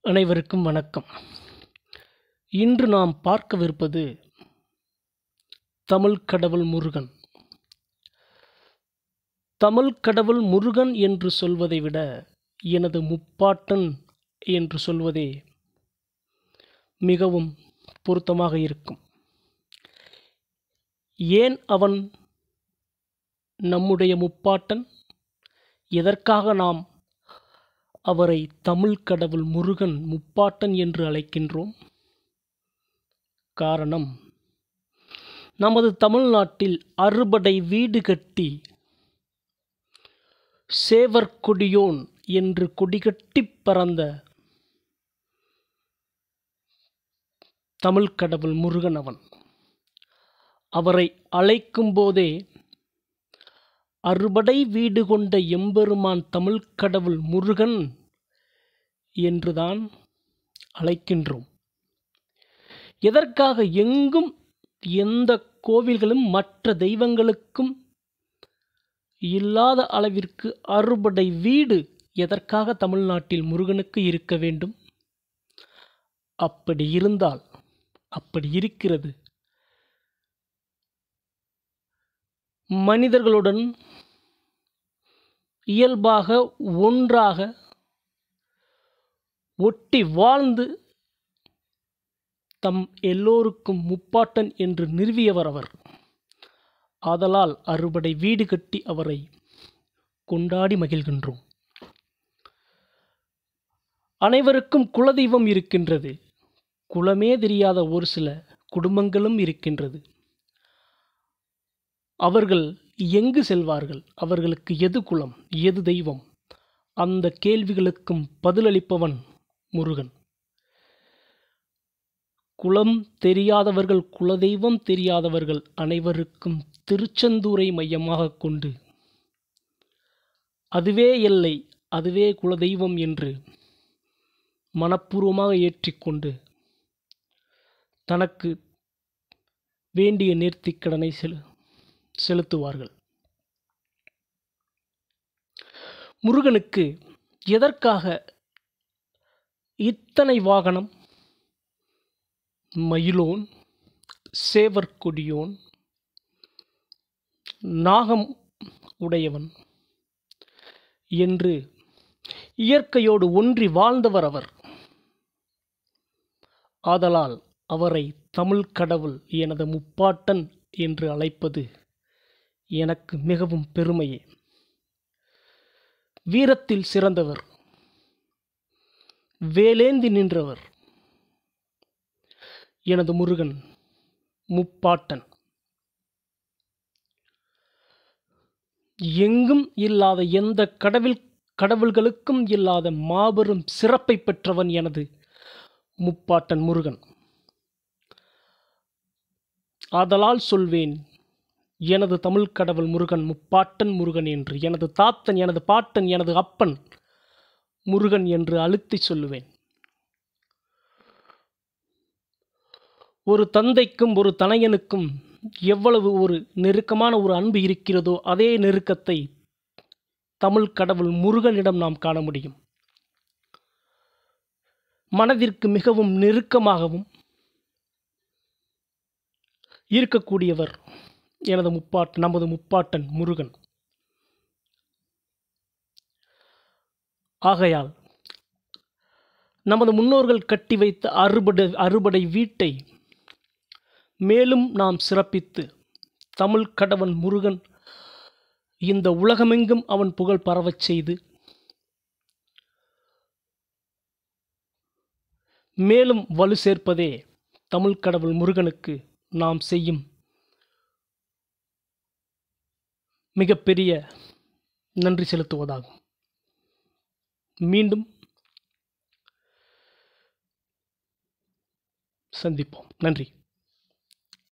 அனைவருக்கும் வணக்கம் இன்று நாம் பார்க்கவிருப்பது தமிழ் கடவுள் முருகன் தமிழ் கடவுள் முருகன் என்று சொல்வதை விட எனது முப்பாட்டன் என்று சொல்வதே மிகவும் பொருத்தமாக இருக்கும் ஏன் அவன் நம்முடைய முப்பாட்டன் எதற்காக நாம் அவரை தமிழ் கடவுள் முருகன் முப்பாட்டன் என்று அழைக்கின்றோம் காரணம் நமது தமிழ்நாட்டில் அறுபடை வீடு கட்டி சேவற்கொடியோன் என்று கொடிகட்டிப் பறந்த தமிழ் கடவுள் முருகன் அவன் அவரை அழைக்கும் போதே அறுபடை வீடு கொண்ட எம்பெருமான் தமிழ் கடவுள் முருகன் என்றுதான் அழைக்கின்றோம் எதற்காக எங்கும் எந்த கோவில்களும் மற்ற தெய்வங்களுக்கும் இல்லாத அளவிற்கு அறுபடை வீடு எதற்காக தமிழ்நாட்டில் முருகனுக்கு இருக்க வேண்டும் அப்படி இருந்தால் அப்படி இருக்கிறது மனிதர்களுடன் இயல்பாக ஒன்றாக ஒட்டி வாழ்ந்து தம் எல்லோருக்கும் முப்பாட்டன் என்று நிறுவியவர் அவர் ஆதலால் அறுபடை வீடு கட்டி அவரை கொண்டாடி மகிழ்கின்றோம் அனைவருக்கும் குலதெய்வம் இருக்கின்றது குலமே தெரியாத ஒரு சில குடும்பங்களும் இருக்கின்றது அவர்கள் எங்கு செல்வார்கள் அவர்களுக்கு எது குலம் எது தெய்வம் அந்த கேள்விகளுக்கும் பதிலளிப்பவன் முருகன் குலம் தெரியாதவர்கள் குலதெய்வம் தெரியாதவர்கள் அனைவருக்கும் திருச்செந்தூரை மையமாக கொண்டு அதுவே எல்லை அதுவே குலதெய்வம் என்று மனப்பூர்வமாக ஏற்றிக்கொண்டு தனக்கு வேண்டிய நேர்த்திக்கடனை செலு செலுத்துவார்கள் முருகனுக்கு எதற்காக இத்தனை வாகனம் மயிலோன் சேவற்கொடியோன் நாகம் உடையவன் என்று இயற்கையோடு ஒன்றி வாழ்ந்தவர் அவர் ஆதலால் அவரை தமிழ் கடவுள் எனது முப்பாட்டன் என்று அழைப்பது எனக்கு மிகவும் பெருமையே வீரத்தில் சிறந்தவர் வேலேந்தி நின்றவர் எனது முருகன் முப்பாட்டன் எங்கும் இல்லாத எந்த கடவுள் கடவுள்களுக்கும் இல்லாத மாபெரும் சிறப்பை பெற்றவன் எனது முப்பாட்டன் முருகன் ஆதலால் சொல்வேன் எனது தமிழ் கடவுள் முருகன் முப்பாட்டன் முருகன் என்று எனது தாத்தன் எனது பாட்டன் எனது அப்பன் முருகன் என்று அழுத்தி சொல்லுவேன் ஒரு தந்தைக்கும் ஒரு தனையனுக்கும் எவ்வளவு ஒரு நெருக்கமான ஒரு அன்பு இருக்கிறதோ அதே நெருக்கத்தை தமிழ் கடவுள் முருகனிடம் நாம் காண முடியும் மனதிற்கு மிகவும் நெருக்கமாகவும் இருக்கக்கூடியவர் எனது முப்பாட் நமது முப்பாட்டன் முருகன் ஆகையால் நமது முன்னோர்கள் கட்டி வைத்த அறுபடை அறுபடை வீட்டை மேலும் நாம் சிறப்பித்து தமிழ் கடவன் முருகன் இந்த உலகமெங்கும் அவன் புகழ் பரவச் செய்து மேலும் வலு சேர்ப்பதே தமிழ் கடவுள் முருகனுக்கு நாம் செய்யும் மிகப்பெரிய நன்றி செலுத்துவதாகும் மீண்டும் சந்திப்போம் நன்றி